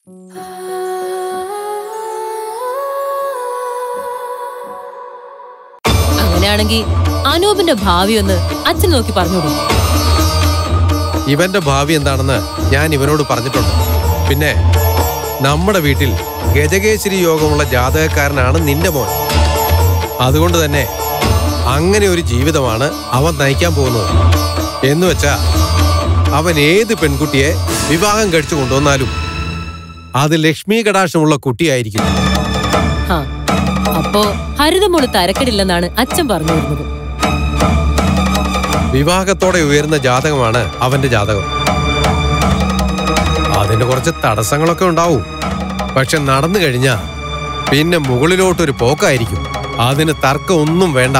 അങ്ങനെയാണെങ്കിൽ അനൂപിന്റെ ഭാവി ഒന്ന് അച്ഛൻ നോക്കി പറഞ്ഞോളൂ ഇവന്റെ ഭാവി എന്താണെന്ന് ഞാൻ ഇവനോട് പറഞ്ഞിട്ടുണ്ട് പിന്നെ നമ്മുടെ വീട്ടിൽ ഗജകേശ്വരി യോഗമുള്ള ജാതകക്കാരനാണ് നിന്റെ മോൻ അതുകൊണ്ട് തന്നെ അങ്ങനെ ഒരു ജീവിതമാണ് അവൻ നയിക്കാൻ പോകുന്നത് എന്ന് വെച്ചാ അവൻ ഏത് പെൺകുട്ടിയെ വിവാഹം കഴിച്ചു കൊണ്ടുവന്നാലും അത് ലക്ഷ്മി കടാക്ഷമുള്ള കുട്ടിയായിരിക്കും ഹാ അപ്പോ ഹരിതമോള് തരക്കെടില്ലെന്നാണ് അച്ഛൻ പറഞ്ഞു വരുന്നത് വിവാഹത്തോടെ ഉയരുന്ന ജാതകമാണ് അവന്റെ ജാതകം അതിന് കുറച്ച് തടസ്സങ്ങളൊക്കെ ഉണ്ടാവും പക്ഷെ നടന്നു കഴിഞ്ഞാ പിന്നെ മുകളിലോട്ടൊരു പോക്കായിരിക്കും അതിന് തർക്കം ഒന്നും വേണ്ട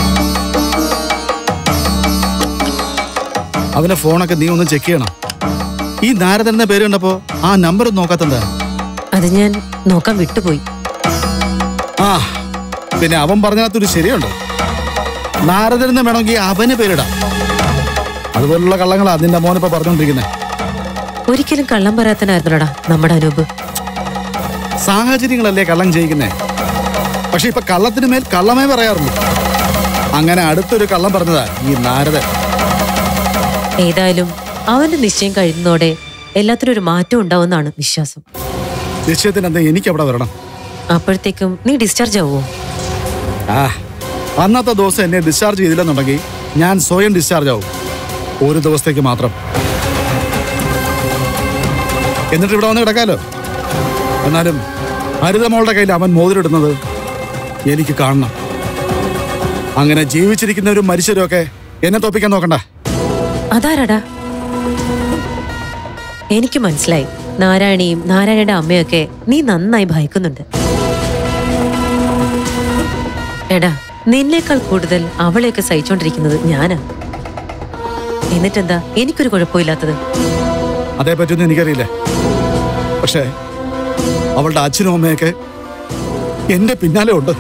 അവന്റെ ഫോണൊക്കെ നീ ഒന്ന് ചെക്ക് ചെയ്യണം ഈ നാരദൻ എന്ന പേര് കണ്ടപ്പോ ആ നമ്പർ നോക്കാത്തെന്താ അത് ഞാൻ നോക്കാൻ വിട്ടുപോയി ആ പിന്നെ അവൻ പറഞ്ഞതിനകത്തൊരു ശരിയുണ്ട് നാരദൻ എന്ന് വേണമെങ്കിൽ അവന് പേരിടാം അതുപോലുള്ള കള്ളങ്ങളാ നിന്റെ മോനിപ്പോ പറഞ്ഞോണ്ടിരിക്കുന്നത് ഒരിക്കലും കള്ളം പറയാത്തനായിരുന്നടാ നമ്മുടെ അനൂപ് സാഹചര്യങ്ങളല്ലേ കള്ളം ചെയ്യിക്കുന്നേ പക്ഷെ ഇപ്പൊ കള്ളത്തിന് മേൽ കള്ളമേ പറയാറുള്ളൂ അങ്ങനെ അടുത്തൊരു കള്ളം പറഞ്ഞതാ ഈ നാരദൻ ഏതായാലും അവന്റെ നിശ്ചയം കഴിയുന്നതോടെ എല്ലാത്തിനും ഒരു മാറ്റം ഉണ്ടാവുമെന്നാണ് വിശ്വാസം നിശ്ചയത്തിന് എന്താ എനിക്ക് അവിടെ വരണം അപ്പോഴത്തേക്കും നീ ഡിസ്ചാർജ് ആവുമോ ആ അന്നത്തെ ദിവസം എന്നെ ഡിസ്ചാർജ് ചെയ്തില്ലെന്നുണ്ടെങ്കിൽ ഞാൻ സ്വയം ഡിസ്ചാർജ് ആവും ഒരു ദിവസത്തേക്ക് മാത്രം എന്നിട്ട് ഇവിടെ വന്ന് കിടക്കാലോ എന്നാലും ഹരിതമോളുടെ കയ്യിൽ അവൻ മോതിരിടുന്നത് എനിക്ക് കാണണം അങ്ങനെ ജീവിച്ചിരിക്കുന്നവരും മരിച്ചവരും ഒക്കെ എന്നെ തോപ്പിക്കാൻ നോക്കണ്ട അതാരടാ എനിക്ക് മനസ്സിലായി നാരായണിയും നാരായണയുടെ അമ്മയൊക്കെ നീ നന്നായി ഭയക്കുന്നുണ്ട് എടാ നിന്നേക്കാൾ കൂടുതൽ അവളെയൊക്കെ സഹിച്ചോണ്ടിരിക്കുന്നത് ഞാനാ എന്നിട്ടെന്താ എനിക്കൊരു കുഴപ്പമില്ലാത്തത് അതേപ്പറ്റിയൊന്നും എനിക്കറിയില്ല പക്ഷേ അവളുടെ അച്ഛനും അമ്മയൊക്കെ എന്റെ പിന്നാലെ ഉണ്ട്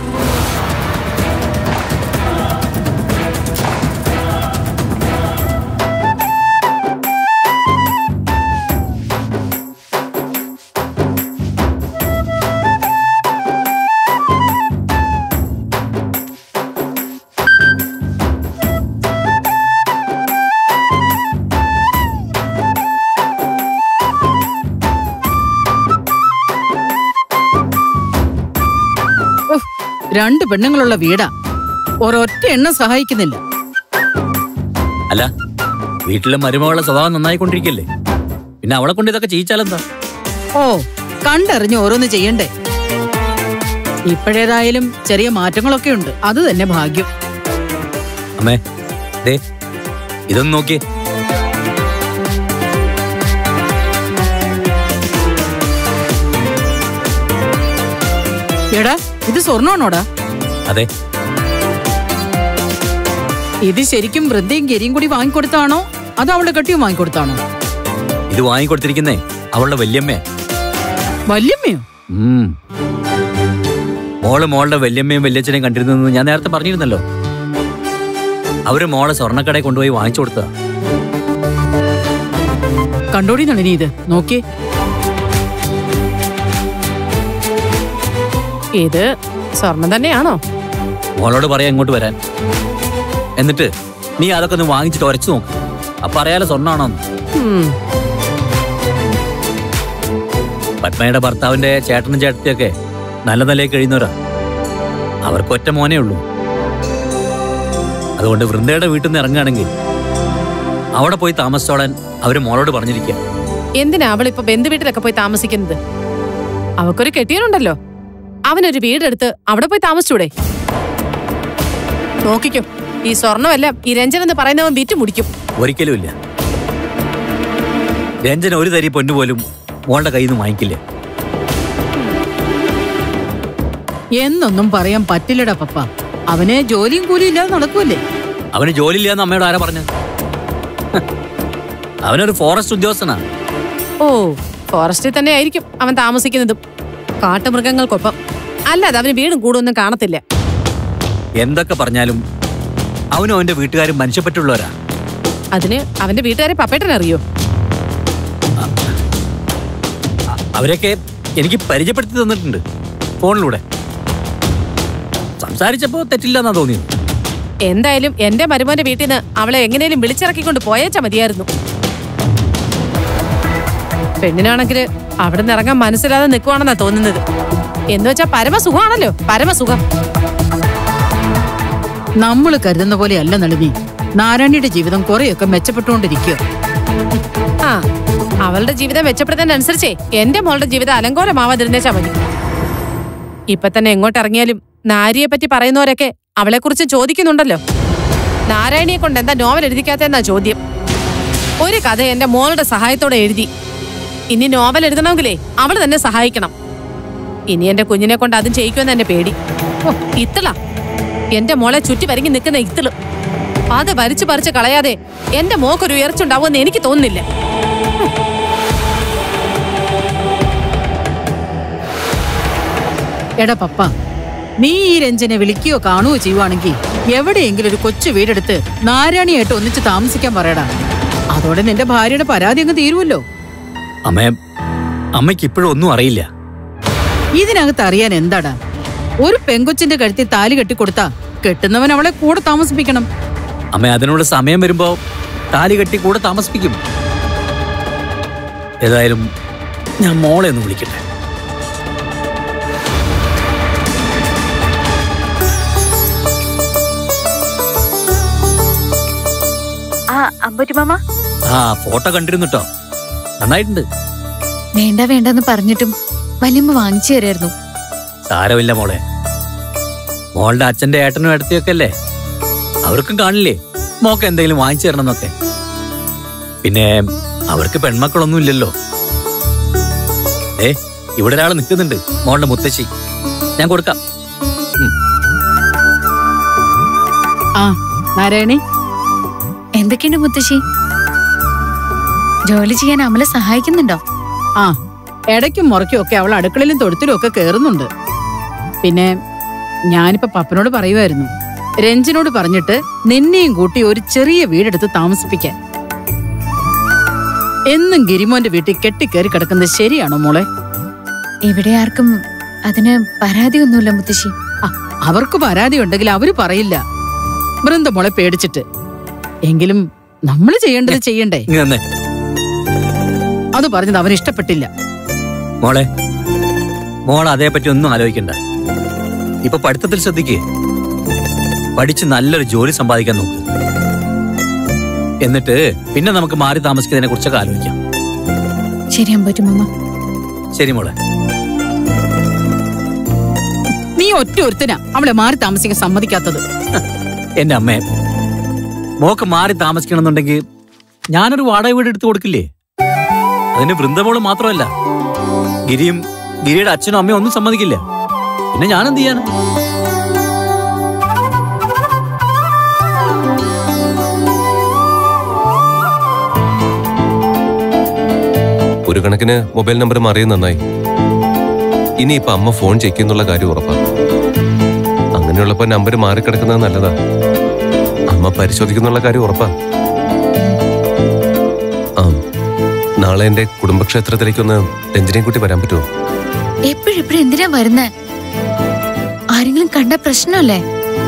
ഉഫ്, രണ്ട് പെണ്ണുങ്ങളുള്ള വീടാ ഒരൊറ്റ എണ്ണം സഹായിക്കുന്നില്ല അല്ല വീട്ടിലെ മരുമകളുടെ സ്വഭാവം നന്നായിക്കൊണ്ടിരിക്കല്ലേ പിന്നെ അവളെ കൊണ്ട് ഇതൊക്കെ ചെയ്യിച്ചാലെന്താ ഓ കണ്ടറിഞ്ഞ് ഓരോന്ന് ചെയ്യണ്ടേ ഇപ്പോഴേതായാലും ചെറിയ മാറ്റങ്ങളൊക്കെ ഉണ്ട് അത് തന്നെ ഭാഗ്യം അമ്മേ ദേ ഇതൊന്ന് നോക്കിയേ എടാ ഇത് സ്വർണ്ണമാണോടാ അതെ ഇത് ശരിക്കും വൃദ്ധയും ഗരിയും കൂടി വാങ്ങിക്കൊടുത്താണോ അത് അവളുടെ കെട്ടിയും വാങ്ങിക്കൊടുത്താണോ ഇത് വാങ്ങിക്കൊടുത്തിരിക്കുന്നേ അവളുടെ വല്യമ്മേ വല്യമ്മയോ ഉം. മോള് മോളുടെ വല്യമ്മയും വല്യച്ഛനെയും കണ്ടിരുന്നെന്ന് ഞാൻ നേരത്തെ പറഞ്ഞിരുന്നല്ലോ അവര് മോളെ സ്വർണ്ണക്കടയിൽ കൊണ്ടുപോയി വാങ്ങിച്ചു കൊടുത്തതാ കണ്ടോടി നളിനി ഇത് നോക്കിയേ ഇത് സ്വർണം തന്നെയാണോ മോളോട് പറയാം ഇങ്ങോട്ട് വരാൻ എന്നിട്ട് നീ അതൊക്കെ ഒന്ന് വാങ്ങിച്ചിട്ട് ഉരച്ചു നോക്ക് അപ്പൊ അറിയാലോ സ്വർണ്ണാണോന്ന് ഉം, പത്മയുടെ ഭർത്താവിന്റെ ചേട്ടനും ചേട്ടത്തിയൊക്കെ നല്ല നിലയിൽ കഴിയുന്നവരാ അവർക്ക് ഒറ്റ മോനേ ഉള്ളൂ അതുകൊണ്ട് വൃന്ദയുടെ വീട്ടിൽ നിന്ന് ഇറങ്ങുകയാണെങ്കിൽ അവിടെ പോയി താമസിച്ചോളാൻ അവര് മോളോട് പറഞ്ഞിരിക്കുക എന്തിനാ അവളിപ്പോ ബന്ധുവീട്ടിലൊക്കെ പോയി താമസിക്കുന്നത് അവക്കൊരു കെട്ടിയനുണ്ടല്ലോ അവനൊരു വീടെടുത്ത് അവിടെ പോയി താമസിച്ചൂടെ നോക്കിക്കോ ഈ സ്വർണമെല്ലാം ഈ രഞ്ജൻ എന്ന് പറയുന്നവൻ വിറ്റ് മുടിക്കും ഒരിക്കലും ഇല്ല രഞ്ജന ഒരു തരി പൊന്നു പോലും മോളുടെ കയ്യിൽ നിന്ന് വാങ്ങിക്കില്ല എന്നൊന്നും പറയാൻ പറ്റില്ലടാ പപ്പ അവന് ജോലിയും കൂലിയും ഇല്ലാതെ നടക്കൂലേ അവന് ജോലിയില്ലാന്ന് അമ്മയോട് ആരാ പറഞ്ഞു അവനൊരു ഫോറസ്റ്റ് ഉദ്യോഗസ്ഥനാണ് ഓ ഫോറസ്റ്റിൽ തന്നെ ആയിരിക്കും അവൻ താമസിക്കുന്നതും കാട്ടുമൃഗങ്ങൾക്കൊപ്പം അല്ലാതെ അവന് വീടും കൂടൊന്നും കാണത്തില്ല എന്തൊക്കെ പറഞ്ഞാലും അവനും അവന്റെ വീട്ടുകാരും മനുഷ്യപ്പറ്റുള്ളവരാ അതിന് അവന്റെ വീട്ടുകാരെ പപ്പേട്ടൻ അറിയോ അവരൊക്കെ എനിക്ക് പരിചയപ്പെടുത്തി തന്നിട്ടുണ്ട് ഫോണിലൂടെ സംസാരിച്ചപ്പോ തെറ്റില്ലെന്നാ തോന്നിയത് എന്തായാലും എന്റെ മരുമോന്റെ വീട്ടിൽ നിന്ന് അവളെ എങ്ങനെയും വിളിച്ചിറക്കിക്കൊണ്ട് പോയേച്ചാ മതിയായിരുന്നു പെണ്ണിനാണെങ്കിൽ അവിടെ നിന്ന് ഇറങ്ങാൻ മനസ്സിലാതെ നിൽക്കുവാണെന്നാ തോന്നുന്നത് എന്ന് വെച്ചാ പരമസുഖമാണല്ലോ പരമസുഖം നമ്മൾ കരുതുന്ന പോലെയല്ല നളിനി നാരായണിയുടെ ജീവിതം കുറെയൊക്കെ മെച്ചപ്പെട്ടുകൊണ്ടിരിക്കുക ആ അവളുടെ ജീവിതം മെച്ചപ്പെടുന്നതിനനുസരിച്ചേ എന്റെ മോളുടെ ജീവിതം അലങ്കോലമാവാതിരുന്നേച്ചാ മതി ഇപ്പൊ തന്നെ എങ്ങോട്ട് ഇറങ്ങിയാലും നാരിയെ പറ്റി പറയുന്നവരൊക്കെ അവളെക്കുറിച്ച് ചോദിക്കുന്നുണ്ടല്ലോ നാരായണിയെ കൊണ്ട് എന്താ നോവൽ എഴുതിക്കാത്തെന്നാ ചോദ്യം ഒരു കഥ എന്റെ മോളുടെ സഹായത്തോടെ എഴുതി ഇനി നോവൽ എഴുതണമെങ്കിലേ അവൾ തന്നെ സഹായിക്കണം ഇനി എന്റെ കുഞ്ഞിനെ കൊണ്ട് അതും ചെയ്യിക്കുമെന്ന് എന്റെ പേടി ഓ ഇത്തിള എന്റെ മോളെ ചുറ്റി വരങ്ങി നിൽക്കുന്ന ഇത്തിള് അത് വരിച്ചു പറിച്ച് കളയാതെ എന്റെ മോക്കൊരു ഉയർച്ചുണ്ടാവുമെന്ന് എനിക്ക് തോന്നുന്നില്ല എടാ പപ്പ നീ ഈ രഞ്ജനെ വിളിക്കുകയോ കാണുകയോ ചെയ്യുവാണെങ്കിൽ എവിടെയെങ്കിലും ഒരു കൊച്ചു വീടെടുത്ത് നാരായണിയായിട്ട് ഒന്നിച്ച് താമസിക്കാൻ പറയടാ അതോടെ നിന്റെ ഭാര്യയുടെ പരാതി അങ്ങ് തീരുമല്ലോ അമ്മ അമ്മയ്ക്ക് ഇപ്പോഴും ഒന്നും അറിയില്ല ഇതിനകത്ത് അറിയാൻ എന്താടാ ഒരു പെങ്കൊച്ചിന്റെ കഴുത്തിൽ താലി കെട്ടിക്കൊടുത്താ കെട്ടുന്നവൻ അവളെ കൂടെ താമസിപ്പിക്കണം അമ്മ അതിനുള്ള സമയം വരുമ്പോ താലി കെട്ടി കൂടെ താമസിപ്പിക്കും ഏതായാലും ഞാൻ മോളെ ഒന്ന് വിളിക്കട്ടെ ആ അമ്പുരുമാമ ആ ഫോട്ടോ കണ്ടിരുന്നുട്ടോ നന്നായിട്ടുണ്ട് വേണ്ട വേണ്ടെന്ന് പറഞ്ഞിട്ടും വല്യമ്മ വാങ്ങിച്ചു തരായിരുന്നു സാരമില്ല മോളെ മോളുടെ അച്ഛന്റെ ഏട്ടനും ഏട്ടത്തിയൊക്കെ അല്ലേ അവർക്കും കാണില്ലേ മോക്ക് എന്തെങ്കിലും വാങ്ങിച്ചു തരണം എന്നൊക്കെ പിന്നെ അവർക്ക് പെൺമക്കളൊന്നും ഇല്ലല്ലോ ഏ ഇവിടെ ഒരാൾ നിൽക്കുന്നുണ്ട് മോളുടെ മുത്തശ്ശി ഞാൻ കൊടുക്കാം ആ നാരായണി എന്തൊക്കെയുണ്ട് മുത്തശ്ശി ജോലി ചെയ്യാൻ അമല സഹായിക്കുന്നുണ്ടോ ആ ഇടയ്ക്കും മുറയ്ക്കും ഒക്കെ അവൾ അടുക്കളയിലും തൊഴുത്തിലും ഒക്കെ കയറുന്നുണ്ട് പിന്നെ ഞാനിപ്പോ പപ്പനോട് പറയുമായിരുന്നു രഞ്ജനോട് പറഞ്ഞിട്ട് നിന്നെയും കൂട്ടി ഒരു ചെറിയ വീടെടുത്ത് താമസിപ്പിക്കാൻ എന്നും ഗിരിമോന്റെ വീട്ടിൽ കെട്ടിക്കേറി കിടക്കുന്നത് ശരിയാണോ മോളെ ഇവിടെ ആർക്കും അതിന് പരാതിയൊന്നുമില്ല മുത്തശ്ശി ആ, അവർക്ക് പരാതി ഉണ്ടെങ്കിൽ അവര് പറയില്ല വൃന്ദ മോളെ പേടിച്ചിട്ട് എങ്കിലും നമ്മൾ ചെയ്യേണ്ടത് ചെയ്യണ്ടേ ഇങ്ങ് തന്നെ അത് പറഞ്ഞത് അവന് ഇഷ്ടപ്പെട്ടില്ല മോളെ മോൾ അതേപ്പറ്റി ഒന്നും ആലോചിക്കണ്ട ഇപ്പൊ പഠിത്തത്തിൽ ശ്രദ്ധിക്കേ പഠിച്ച് നല്ലൊരു ജോലി സമ്പാദിക്കാൻ നോക്ക് എന്നിട്ട് പിന്നെ നമുക്ക് മാറി താമസിക്കുന്നതിനെ കുറിച്ചൊക്കെ ആലോചിക്കാം ശരി അമ്പുരുമാമ ശരി മോളെ നീ ഒറ്റ ഒരുത്തനാ അവളെ മാറി താമസിക്കാൻ സമ്മതിക്കാത്തത് എന്റെ അമ്മേ മോക്ക് മാറി താമസിക്കണമെന്നുണ്ടെങ്കിൽ ഞാനൊരു വാടക വീട് എടുത്തു കൊടുക്കില്ലേ അതിന് വൃന്ദമോള് മാത്രമല്ല ഗിരിയും ഗിരിയുടെ അച്ഛനും അമ്മയും ഒന്നും സമ്മതിക്കില്ല പിന്നെ ഞാൻ എന്ത് ചെയ്യാൻ ഒരു കണക്കിന് മൊബൈൽ നമ്പർ മാറിയത് നന്നായി ഇനിയിപ്പൊ അമ്മ ഫോൺ ചെയ്യിക്കുന്നുള്ള കാര്യം ഉറപ്പാ അങ്ങനെയുള്ളപ്പോ നമ്പർ മാറിക്കിടക്കുന്നത് നല്ലതാ അമ്മ പരിശോധിക്കുന്നുള്ള കാര്യം ഉറപ്പാ ആ നാളെ എന്റെ കുടുംബക്ഷേത്രത്തിലേക്കൊന്ന് രഞ്ജനയും കൂട്ടി വരാൻ പറ്റുമോ എപ്പോഴെപ്പോഴും എന്തിനാ വരുന്നേ ആരെങ്കിലും കണ്ട പ്രശ്നമല്ലേ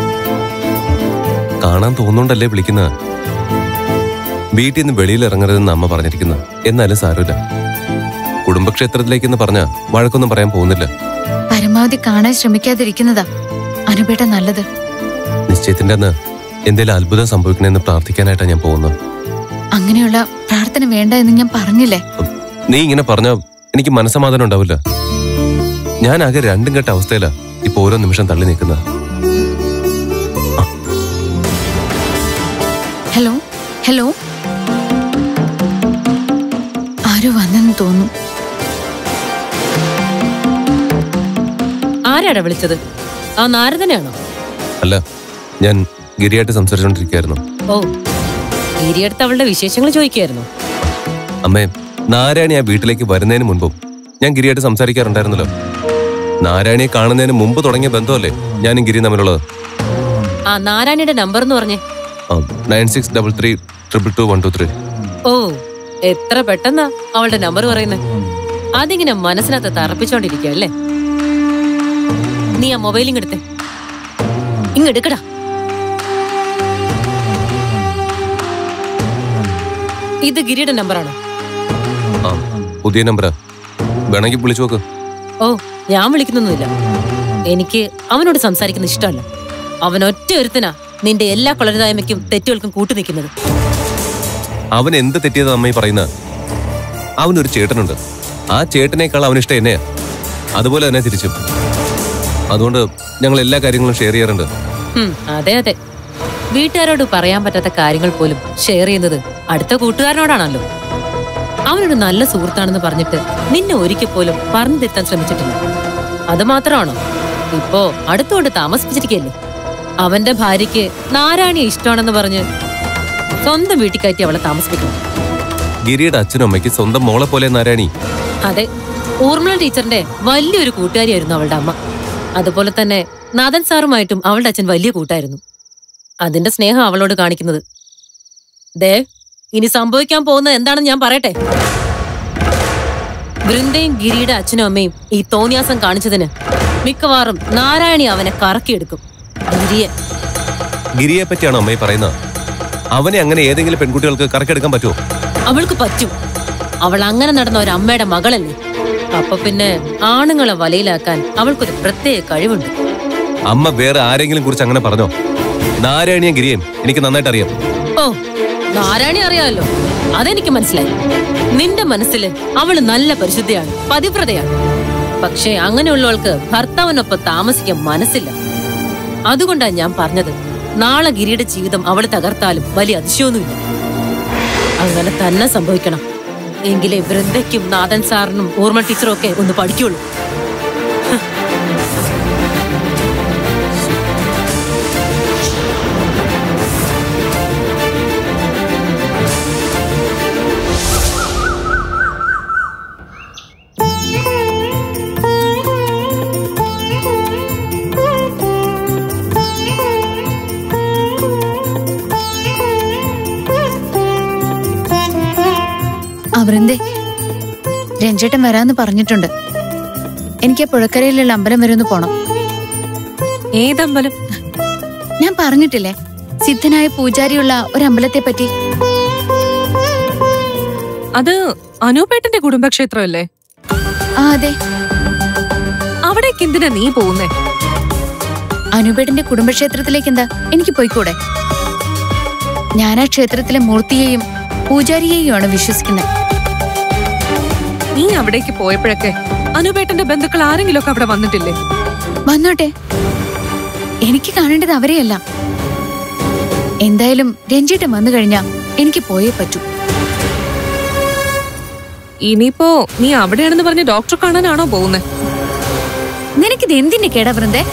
കാണാൻ തോന്നുന്നുണ്ടല്ലേ വിളിക്കുന്നത് വീട്ടിൽ നിന്ന് വെളിയിൽ ഇറങ്ങരുതെന്ന് അമ്മ പറഞ്ഞിരിക്കുന്നത് എന്നാലും സാരമില്ല കുടുംബക്ഷേത്രത്തിലേക്കെന്ന് പറഞ്ഞാ വഴക്കൊന്നും പറയാൻ പോകുന്നില്ല പരമാവധി കാണാൻ ശ്രമിക്കാതിരിക്കുന്നതാ അനുപേട്ട നല്ലത് നിശ്ചയത്തിന്റെ അന്ന് എന്തേലും അത്ഭുതം സംഭവിക്കണമെന്ന് പ്രാർത്ഥിക്കാനായിട്ടാണ് ഞാൻ പോകുന്നത് അങ്ങനെയുള്ള പ്രാർത്ഥന വേണ്ട എന്ന് ഞാൻ പറഞ്ഞില്ലേ നീ ഇങ്ങനെ പറഞ്ഞ എനിക്ക് മനസ്സമാധാനം ഉണ്ടാവില്ല ഞാൻ ആകെ രണ്ടും കെട്ട അവസ്ഥയിലാ ഇപ്പൊ ഓരോ നിമിഷം തള്ളി നിൽക്കുന്നത് ഹലോ ഹലോ ആരോ വന്നെന്ന് തോന്നുന്നു ആരാടാ വിളിച്ചത് ആ നാരദനെയാണോ അല്ല ഞാൻ ഗിരിയായിട്ട് സംസാരിച്ചുകൊണ്ടിരിക്കുകയായിരുന്നു ഓ ഗിരിയടുത്ത് അവളുടെ വിശേഷങ്ങൾ ചോദിക്കായിരുന്നു അമ്മേ നാരായണി ആ വീട്ടിലേക്ക് വരുന്നതിന് മുൻപും ഞാൻ ഗിരിയായിട്ട് സംസാരിക്കാറുണ്ടായിരുന്നല്ലോ നാരായണിയെ കാണുന്നതിന് മുമ്പ് തുടങ്ങിയ ബന്ധമല്ലേ ഞാനും ഗിരിയും തമ്മിലുള്ളത് ആ നാരായണിയുടെ നമ്പർ എന്ന് പറഞ്ഞേ nine six double three triple two one two three ഓ എത്ര പെട്ടെന്നാ അവളുടെ നമ്പർ പറയുന്നത് അതിങ്ങനെ മനസ്സിനകത്ത് തറപ്പിച്ചോണ്ടിരിക്കുക അല്ലേ നീ ആ മൊബൈൽ ഇങ്ങെടുത്തെ ഇങ്ങെടുക്കടാ ഇത് ഗിരിയുടെ നമ്പറാണോ ആ പുതിയ നമ്പറാ വേണമെങ്കിൽ വിളിച്ചു നോക്ക് ഓ ഞാൻ വിളിക്കുന്നൊന്നുമില്ല എനിക്ക് അവനോട് സംസാരിക്കുന്ന ഇഷ്ടമല്ല അവൻ ഒറ്റ ഒരുത്തനാ നിന്റെ എല്ലാ കൊളരുതായ്മയ്ക്കും തെറ്റുകൾക്കും കൂട്ടു നിൽക്കുന്നത് അവൻ എന്ത് തെറ്റിയതാ അമ്മ ഈ പറയുന്നത് അവനൊരു ചേട്ടനുണ്ട് ആ ചേട്ടനേക്കാൾ അവന് ഇഷ്ടം എന്നെയാ അതുപോലെ തന്നെ തിരിച്ചും അതുകൊണ്ട് ഞങ്ങൾ എല്ലാ കാര്യങ്ങളും ഷെയർ ചെയ്യാറുണ്ട് ഉം, അതെ അതെ വീട്ടുകാരോട് പറയാൻ പറ്റാത്ത കാര്യങ്ങൾ പോലും ഷെയർ ചെയ്യുന്നത് അടുത്ത കൂട്ടുകാരനോടാണല്ലോ അവനൊരു നല്ല സുഹൃത്താണെന്ന് പറഞ്ഞിട്ട് നിന്നെ ഒരിക്കൽ പോലും പറഞ്ഞു തിരുത്താൻ ശ്രമിച്ചിട്ടില്ല അത് മാത്രമാണോ ഇപ്പോ അടുത്തുകൊണ്ട് താമസിപ്പിച്ചിരിക്കല്ലേ അവന്റെ ഭാര്യയ്ക്ക് നാരായണിയെ ഇഷ്ടമാണെന്ന് പറഞ്ഞ് സ്വന്തം വീട്ടിൽ കയറ്റി അവളെ താമസിപ്പിക്കണം ഗിരിയുടെ അച്ഛനും അമ്മയ്ക്ക് സ്വന്തം മോളെ പോലെ നാരായണി അതെ ഊർമിള ടീച്ചറിന്റെ വലിയൊരു കൂട്ടുകാരിയായിരുന്നു അവളുടെ അമ്മ അതുപോലെ തന്നെ നാഥൻ സാറുമായിട്ടും അവളുടെ അച്ഛൻ വലിയ കൂട്ടായിരുന്നു അതിന്റെ സ്നേഹം അവളോട് കാണിക്കുന്നത് ദേ ഇനി സംഭവിക്കാൻ പോകുന്നത് എന്താണെന്ന് ഞാൻ പറയട്ടെ വൃന്ദയും ഗിരിയുടെ അച്ഛനും അമ്മയും ഈ തോന്നിയാസം കാണിച്ചതിന് മിക്കവാറും നാരായണി അവനെ കറക്കിയെടുക്കും ഗിരിയെ ഗിരിയെ പറ്റിയാണോ അമ്മയെ പറയുന്നത് അവനെ അങ്ങനെ ഏതെങ്കിലും പെൺകുട്ടികൾക്ക് കറക്കെടുക്കാൻ പറ്റുമോ അവൾക്ക് പറ്റും അവൾ അങ്ങനെ നടന്ന ഒരു അമ്മയുടെ മകളല്ലേ അപ്പൊ പിന്നെ ആണുങ്ങളെ വലയിലാക്കാൻ അവൾക്കൊരു പ്രത്യേക കഴിവുണ്ട് അമ്മ വേറെ ആരെങ്കിലും കുറിച്ച് അങ്ങനെ പറഞ്ഞോ നാരായണിയും ഗിരിയും എനിക്ക് നന്നായിട്ട് അറിയാം ഓ നാരായണി അറിയാമല്ലോ അതെനിക്ക് മനസ്സിലായി നിന്റെ മനസ്സിൽ അവള് നല്ല പരിശുദ്ധയാണ് പതിവ്രതയാണ് പക്ഷേ അങ്ങനെയുള്ളവൾക്ക് ഭർത്താവിനൊപ്പം താമസിക്കാൻ മനസ്സില്ല അതുകൊണ്ടാ ഞാൻ പറഞ്ഞത് നാളെ ഗിരിയുടെ ജീവിതം അവള് തകർത്താലും വലിയ അതിശയൊന്നുമില്ല അങ്ങനെ തന്നെ സംഭവിക്കണം എങ്കിലേ വൃന്ദയ്ക്കും നാഥൻ സാറിനും ഓർമ്മ ടീച്ചറും ഒക്കെ ഒന്ന് പഠിക്കുള്ളൂ അവരെന്തേ രഞ്ജേട്ടൻ വരാന്ന് പറഞ്ഞിട്ടുണ്ട് എനിക്ക് ആ പുഴക്കരയിലുള്ള അമ്പലം വരെ ഒന്ന് പോണം ഏതമ്പലം ഞാൻ പറഞ്ഞിട്ടില്ലേ സിദ്ധനായ പൂജാരിയുള്ള ഒരു അമ്പലത്തെ പറ്റി അത് അനൂപേട്ടന്റെ കുടുംബക്ഷേത്രമല്ലേ ആ അതെ അവിടേക്ക് എന്തിനാ നീ പോകുന്നേ അനുപേട്ടന്റെ കുടുംബക്ഷേത്രത്തിലേക്ക് എന്താ എനിക്ക് പോയിക്കൂടെ ഞാൻ ആ ക്ഷേത്രത്തിലെ മൂർത്തിയെയും പൂജാരിയെയുമാണ് വിശ്വസിക്കുന്നത് നീ അവിടേക്ക് പോയപ്പോഴൊക്കെ അനുപേട്ടന്റെ ബന്ധുക്കൾ ആരെങ്കിലും ഒക്കെ അവിടെ വന്നിട്ടില്ലേ വന്നോട്ടെ എനിക്ക് കാണേണ്ടത് അവരെയല്ല എന്തായാലും രഞ്ജിട്ടൻ വന്നു കഴിഞ്ഞാ എനിക്ക് പോയേ പറ്റൂ ഇനിയിപ്പോ നീ അവിടെയാണെന്ന് പറഞ്ഞ് ഡോക്ടറെ കാണാനാണോ പോകുന്നത് നിനക്കിത് എന്തിന്റെ കേടാ വൃന്ദേ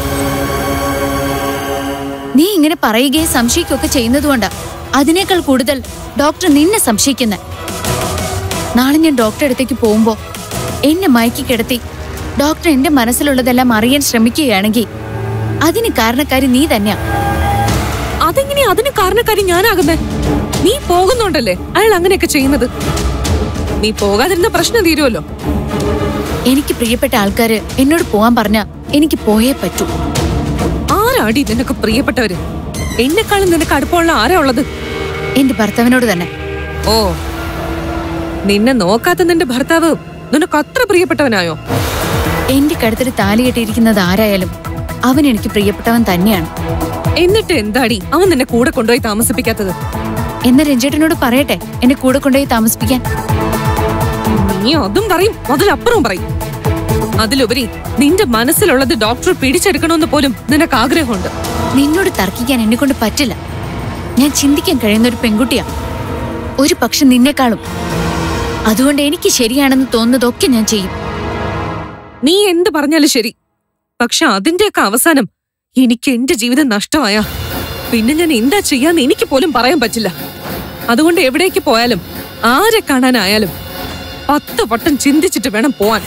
നീ ഇങ്ങനെ പറയുകയും സംശയിക്കുകയൊക്കെ ചെയ്യുന്നതുകൊണ്ടാ അതിനേക്കാൾ കൂടുതൽ ഡോക്ടർ നിന്നെ സംശയിക്കുന്ന നാളെ ഞാൻ ഡോക്ടറെ അടുത്തേക്ക് പോകുമ്പോ എന്നെ മയക്കി കിടത്തി ഡോക്ടർ എന്റെ മനസ്സിലുള്ളതെല്ലാം അറിയാൻ ശ്രമിക്കുകയാണെങ്കിൽ അതിന് കാരണക്കാരി നീ തന്നെയാ അതെങ്ങനെ അതിന് കാരണക്കാരി ഞാനാകുന്നേ നീ പോകുന്നുണ്ടല്ലേ അയാൾ അങ്ങനെയൊക്കെ ചെയ്യുന്നത് നീ പോകാതിരുന്ന പ്രശ്നം തീരുമല്ലോ എനിക്ക് പ്രിയപ്പെട്ട ആൾക്കാര് എന്നോട് പോവാൻ പറഞ്ഞാ എനിക്ക് പോയേ പറ്റൂ ആരാടി നിനക്ക് പ്രിയപ്പെട്ടവര് എന്നെക്കാളും നിനക്ക് അടുപ്പമുള്ള ആരാ ഉള്ളത് എന്റെ ഭർത്താവിനോട് തന്നെ ഓ നിന്നെ നോക്കാത്ത നിന്റെ ഭർത്താവ് നിനക്ക് അത്ര പ്രിയപ്പെട്ടവനായോ എന്റെ കഴുത്തിൽ താലി കെട്ടിയിരിക്കുന്നത് ആരായാലും അവൻ എനിക്ക് പ്രിയപ്പെട്ടവൻ തന്നെയാണ് എന്നിട്ട് എന്താടി അവൻ നിന്നെ കൂടെ കൊണ്ടുപോയി താമസിപ്പിക്കാത്തത് എന്ന രഞ്ജേട്ടനോട് പറയട്ടെ എന്നെ കൂടെ കൊണ്ടുപോയി താമസിപ്പിക്കാൻ നീ അതും പറയും അതിലപ്പുറവും പറയും അതിലുപരി നിന്റെ മനസ്സിലുള്ളത് ഡോക്ടർ പിടിച്ചെടുക്കണമെന്ന് പോലും നിനക്ക് ആഗ്രഹമുണ്ട് നിന്നോട് തർക്കിക്കാൻ എന്നെ കൊണ്ട് പറ്റില്ല ഞാൻ ചിന്തിക്കാൻ കഴിയുന്ന ഒരു പെൺകുട്ടിയാ ഒരു പക്ഷെ നിന്നെക്കാളും അതുകൊണ്ട് എനിക്ക് ശരിയാണെന്ന് തോന്നുന്നതൊക്കെ ഞാൻ ചെയ്യും നീ എന്ത് പറഞ്ഞാലും ശരി പക്ഷെ അതിന്റെയൊക്കെ അവസാനം എനിക്ക് എന്റെ ജീവിതം നഷ്ടമായ പിന്നെ ഞാൻ എന്താ ചെയ്യാന്ന് എനിക്ക് പോലും പറയാൻ പറ്റില്ല അതുകൊണ്ട് എവിടേക്ക് പോയാലും ആരെ കാണാനായാലും പത്ത് വട്ടം ചിന്തിച്ചിട്ട് വേണം പോവാൻ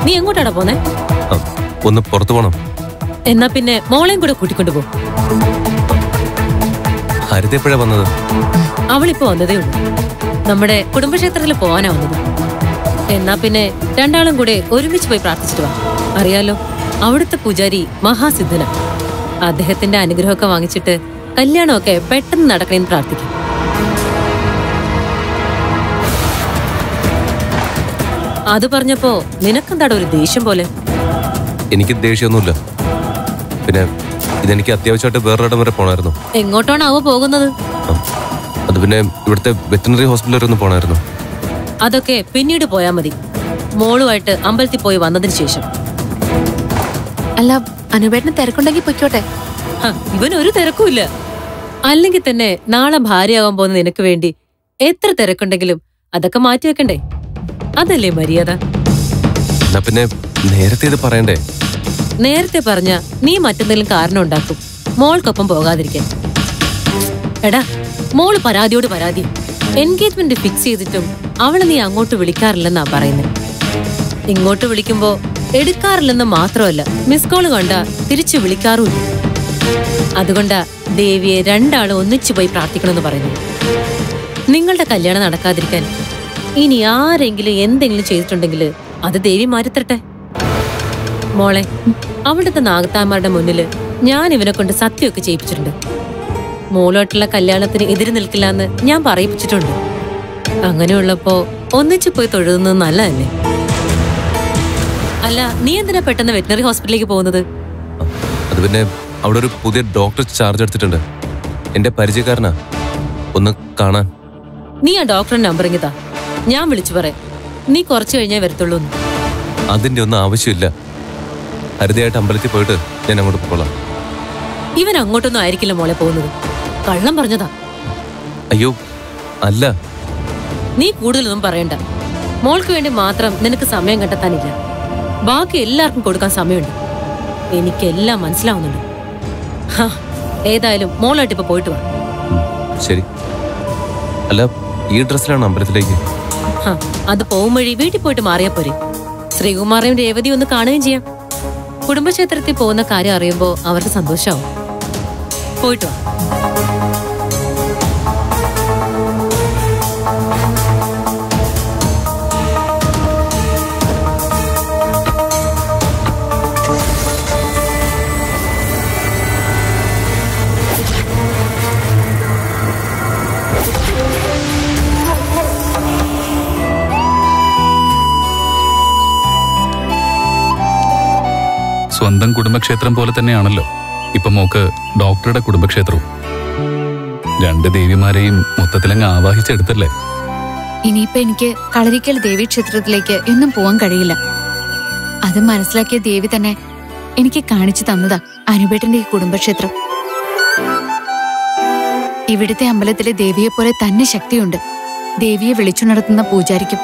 നീ എങ്ങോട്ടാടാ പോന്നെ ആ, ഒന്ന് പുറത്തു പോണം എന്നാ പിന്നെ മോളെയും കൂടെ കൂട്ടിക്കൊണ്ടു പോ ഹരിത എപ്പോഴാ വന്നത് അവളിപ്പോ വന്നതേ ഉള്ളൂ നമ്മുടെ കുടുംബക്ഷേത്രത്തിൽ പോവാനാ വന്നത് എന്നാ പിന്നെ രണ്ടാളും കൂടെ ഒരുമിച്ച് പോയി പ്രാർത്ഥിച്ചിട്ട് വാ അറിയാലോ അവിടുത്തെ പൂജാരി മഹാസിദ്ധന അദ്ദേഹത്തിന്റെ അനുഗ്രഹമൊക്കെ വാങ്ങിച്ചിട്ട് കല്യാണമൊക്കെ പെട്ടെന്ന് നടക്കണമെന്ന് പ്രാർത്ഥിക്കും അത് പറഞ്ഞപ്പോ നിനക്കെന്താടാ ഒരു ദേഷ്യം പോലെ എനിക്ക് ദേഷ്യമൊന്നുമില്ല പിന്നെ ഇതെനിക്ക് അത്യാവശ്യമായിട്ട് വേറൊരിടം വരെ പോണായിരുന്നു എങ്ങോട്ടാണാവോ പോകുന്നത് ആ, അത് പിന്നെ ഇവിടുത്തെ വെറ്റിനറി ഹോസ്പിറ്റൽ വരെ ഒന്ന് പോണായിരുന്നു അതൊക്കെ പിന്നീട് പോയാ മതി മോളുമായിട്ട് അമ്പലത്തിൽ പോയി വന്നതിന് ശേഷം അല്ല അനുപേട്ടന് തിരക്കുണ്ടെങ്കിൽ പൊയ്ക്കോട്ടെ ഹ, ഇവനൊരു തിരക്കുമില്ല അല്ലെങ്കിൽ തന്നെ നാളെ ഭാര്യയാവാൻ പോകുന്ന നിനക്ക് വേണ്ടി എത്ര തിരക്കുണ്ടെങ്കിലും അതൊക്കെ മാറ്റി വെക്കണ്ടേ അതല്ലേ മര്യാദ എന്നാ പിന്നെ നേരത്തെ ഇത് പറയണ്ടേ നേരത്തെ പറഞ്ഞ നീ മറ്റെന്തെങ്കിലും കാരണം ഉണ്ടാക്കും മോൾക്കൊപ്പം പോകാതിരിക്കാൻ എടാ മോള് പരാതിയോട് പരാതി എൻഗേജ്മെന്റ് ഫിക്സ് ചെയ്തിട്ടും അവളെ നീ അങ്ങോട്ട് വിളിക്കാറില്ലെന്നാ പറയുന്നത് ഇങ്ങോട്ട് വിളിക്കുമ്പോ എടുക്കാറില്ലെന്ന് മാത്രമല്ല മിസ് കോള് കണ്ട തിരിച്ചു വിളിക്കാറുമില്ല അതുകൊണ്ടാ ദേവിയെ രണ്ടാളും ഒന്നിച്ചു പോയി പ്രാർത്ഥിക്കണമെന്ന് പറയുന്നു നിങ്ങളുടെ കല്യാണം നടക്കാതിരിക്കാൻ ഇനി ആരെങ്കിലും എന്തെങ്കിലും ചെയ്തിട്ടുണ്ടെങ്കിൽ അത് ദേവി മാറ്റിത്തരട്ടെ മോളെ അവിടുത്തെ നാഗത്താന്മാരുടെ മുന്നില് ഞാൻ ഇവനെ കൊണ്ട് സത്യമൊക്കെ ചെയ്യിപ്പിച്ചിട്ടുണ്ട് മോളോട്ടുള്ള കല്യാണത്തിന് എതിര് നിൽക്കില്ല എന്ന് ഞാൻ പറയിപ്പിച്ചിട്ടുണ്ട് അങ്ങനെയുള്ളപ്പോ ഒന്നിച്ചു പോയി തൊഴുതുന്നത് നല്ലതല്ലേ അല്ല നീ എന്തിനാ പെട്ടെന്ന് വെറ്റിനറി ഹോസ്പിറ്റലിലേക്ക് പോകുന്നത് ആ, അത് പിന്നെ അവിടെ ഒരു പുതിയ ഡോക്ടർ ചാർജ് എടുത്തിട്ടുണ്ട് എന്റെ പരിചയക്കാരനാ ഒന്ന് കാണാൻ നീ ആ ഡോക്ടറുടെ നമ്പർ ഇങ്ങിതാ ഞാൻ വിളിച്ചു പറയാം നീ കുറച്ചു കഴിഞ്ഞേ വരത്തുള്ളൂ എന്ന്. അതിന്റെ ഒന്നും ആവശ്യമില്ല ഹരിതയായിട്ട് അമ്പലത്തിൽ പോയിട്ട് ഞാൻ അങ്ങോട്ട് പോകാം ഇവൻ അങ്ങോട്ടൊന്നും ആയിരിക്കില്ല മോളെ പോകുന്നത് കള്ളം പറഞ്ഞതാ അയ്യോ അല്ല നീ കൂടുതലൊന്നും പറയണ്ട മോൾക്ക് വേണ്ടി മാത്രം നിനക്ക് സമയം കണ്ടെത്താനില്ല ബാക്കി എല്ലാവർക്കും കൊടുക്കാൻ സമയമുണ്ട് എനിക്കെല്ലാം മനസ്സിലാവുന്നുണ്ട് ഹാ, ഏതായാലും മോളായിട്ട് ഇപ്പൊ പോയിട്ട് വാ ഉം, ശരി അല്ല ഈ ഡ്രസ്സിലാണ് അമ്പലത്തിലേക്ക് ഹാ, അത് പോകും വഴി വീട്ടിൽ പോയിട്ട് മാറിയാ പോരെ ശ്രീകുമാറേയും രേവതി ഒന്ന് കാണുകയും ചെയ്യാം കുടുംബക്ഷേത്രത്തിൽ പോകുന്ന കാര്യം അറിയുമ്പോ അവർക്ക് സന്തോഷാവും പോയിട്ട് വാ സ്വന്തം കുടുംബക്ഷേത്രം പോലെ തന്നെയാണല്ലോ ഇപ്പൊ മോക്ക് ഡോക്ടറുടെ കുടുംബക്ഷേത്രവും രണ്ട് ദേവിമാരെയും മൊത്തത്തിലങ്ങ് ആവാഹിച്ചെടുത്തല്ലേ ഇനിയിപ്പൊ എനിക്ക് കളരിക്കൽ ദേവി ക്ഷേത്രത്തിലേക്ക് എന്നും പോവാൻ കഴിയില്ല അത് മനസ്സിലാക്കിയ ദേവി തന്നെ എനിക്ക് കാണിച്ചു തന്നതാ അനുപേട്ടന്റെ ഈ കുടുംബക്ഷേത്രം ഇവിടുത്തെ അമ്പലത്തിലെ ദേവിയെ പോലെ തന്നെ ശക്തിയുണ്ട് ദേവിയെ വിളിച്ചു നടത്തുന്ന പൂജാരിക്കും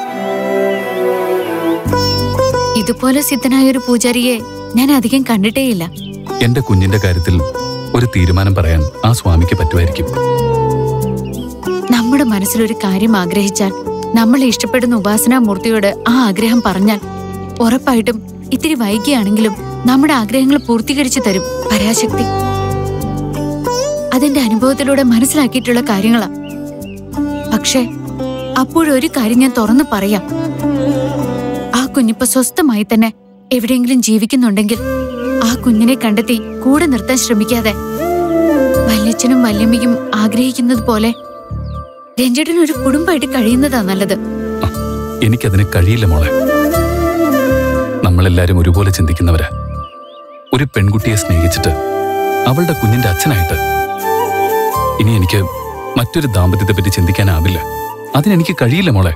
ഇതുപോലെ സിദ്ധനായ ഒരു പൂജാരിയെ ഞാൻ അധികം കണ്ടിട്ടേയില്ല എന്റെ കുഞ്ഞിന്റെ കാര്യത്തിൽ ഒരു തീരുമാനം പറയാൻ ആ സ്വാമിക്ക് പറ്റുമായിരിക്കും നമ്മുടെ മനസ്സിലൊരു കാര്യം ആഗ്രഹിച്ചാൽ നമ്മളെ ഇഷ്ടപ്പെടുന്ന ഉപാസനാമൂർത്തിയോട് ആ ആഗ്രഹം പറഞ്ഞാൽ ഉറപ്പായിട്ടും ഇത്തിരി വൈകിയാണെങ്കിലും നമ്മുടെ ആഗ്രഹങ്ങൾ പൂർത്തീകരിച്ചു തരും പരാശക്തി അതെന്റെ അനുഭവത്തിലൂടെ മനസ്സിലാക്കിയിട്ടുള്ള കാര്യങ്ങളാ പക്ഷേ അപ്പോഴൊരു കാര്യം ഞാൻ തുറന്നു പറയാം ആ കുഞ്ഞിപ്പോ സ്വസ്ഥമായി തന്നെ എവിടെയെങ്കിലും ജീവിക്കുന്നുണ്ടെങ്കിൽ ആ കുഞ്ഞിനെ കണ്ടെത്തി കൂടെ നിർത്താൻ ശ്രമിക്കാതെ വല്യച്ഛനും വല്യമ്മയും ആഗ്രഹിക്കുന്നത് പോലെ രഞ്ജേട്ടൻ ഒരു കുടുംബമായിട്ട് കഴിയുന്നതാ നല്ലത് എനിക്കതിന് കഴിയില്ല മോളെ നമ്മളെല്ലാരും ഒരുപോലെ ചിന്തിക്കുന്നവരാ ഒരു പെൺകുട്ടിയെ സ്നേഹിച്ചിട്ട് അവളുടെ കുഞ്ഞിന്റെ അച്ഛനായിട്ട് ഇനി എനിക്ക് മറ്റൊരു ദാമ്പത്യത്തെ പറ്റി ചിന്തിക്കാനാവില്ല അതിനെനിക്ക് കഴിയില്ല മോളെ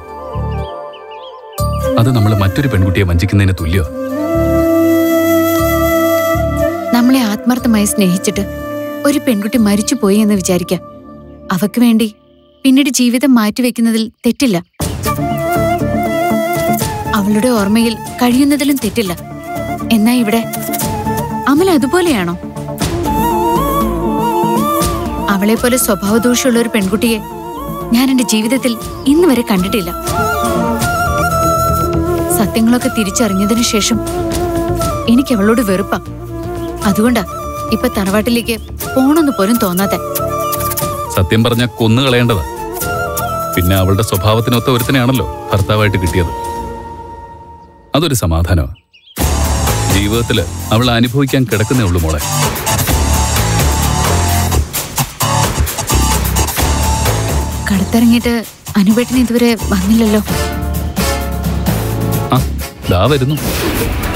അത് നമ്മൾ മറ്റൊരു പെൺകുട്ടിയെ വഞ്ചിക്കുന്നതിന് തുല്യമാ നമ്മളെ ആത്മാർത്ഥമായി സ്നേഹിച്ചിട്ട് ഒരു പെൺകുട്ടി മരിച്ചുപോയി എന്ന് വിചാരിക്കാം അവക്ക് വേണ്ടി പിന്നീട് ജീവിതം മാറ്റിവെക്കുന്നതിൽ തെറ്റില്ല അവളുടെ ഓർമ്മയിൽ കഴിയുന്നതിലും തെറ്റില്ല എന്നാ ഇവിടെ അമൽ അതുപോലെയാണോ അവളെ പോലെ സ്വഭാവദോഷമുള്ള ഒരു പെൺകുട്ടിയെ ഞാൻ എന്റെ ജീവിതത്തിൽ ഇന്ന് വരെ കണ്ടിട്ടില്ല സത്യങ്ങളൊക്കെ തിരിച്ചറിഞ്ഞതിനു ശേഷം എനിക്ക് അവളോട് വെറുപ്പാ അതുകൊണ്ടാ ഇപ്പൊ തറവാട്ടിലേക്ക് പോണെന്ന് പോലും തോന്നാതെ സത്യം പറഞ്ഞ കൊന്നു കളയേണ്ടതാ പിന്നെ അവളുടെ സ്വഭാവത്തിനൊത്ത ഒരുത്തനെയാണല്ലോ ഭർത്താവായിട്ട് കിട്ടിയത് അതൊരു സമാധാനമാണ് ജീവിതത്തില് അവൾ അനുഭവിക്കാൻ കിടക്കുന്നേ ഉള്ളൂ മോളെ കടത്തിറങ്ങിയിട്ട് അനുപേട്ടൻ ഇതുവരെ വന്നില്ലല്ലോ ആ ദാ വരുന്നു